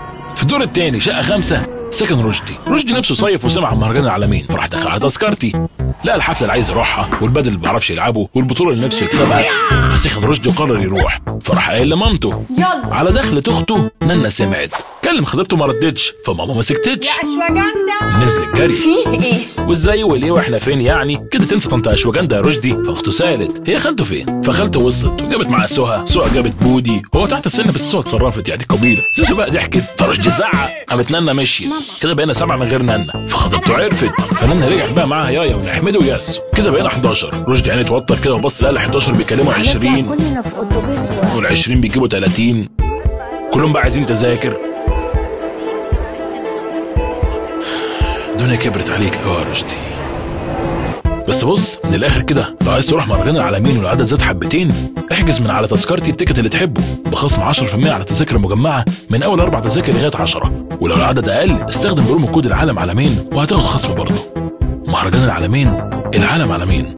في الدور التاني شقه خمسه سكن رشدي رشدي نفسه صيف وسمع عن مهرجان العالمين فراح دخل على تذكرتي لقى الحفله اللي عايز يروحها والبدل اللي ما بيعرفش يلعبه والبطوله اللي نفسه يكسبها فسخن رشدي وقرر يروح فراح قايل لمامته يلا على دخلة اخته نانا سمعت كلم خطيبته ما ردتش فماما ما سكتتش يا اشواجندا نزلت جري فيه ايه وازاي وليه واحنا فين يعني كده تنسى طنط اشوجندا يا رشدي فاخته سالت هي خالته فين فخالته وصلت وجابت معاها سهى سهى جابت بودي هو تحت السن بس سهى اتصرفت يعني قبيله سوسو بقى ضحكت فرشدي زعق قامت نانا مشيت كده بقينا سبعه من غير نانا فخطيبته عرفت فنانا رجعت بقى معاها يايا ونحمده وياسو كده بقينا 11 رشدي يعني اتوتر كده وبص لقى ال 11 بيكلموا 20 كلنا في اتوبيس واحد وال 20 بيجيبوا 30 كلهم بقى عايزين تذاكر الدنيا كبرت عليك قوي يا رشدي بس بص من الاخر كده لو عايز تروح مهرجان العالمين والعدد زاد حبتين احجز من على تذكرتي التيكت اللي تحبه بخصم 10% على التذاكر المجمعه من اول اربع تذاكر لغايه 10 ولو العدد اقل استخدم برومو كود العالم عالمين وهتاخد خصم برضه مهرجان العالمين العالم عالمين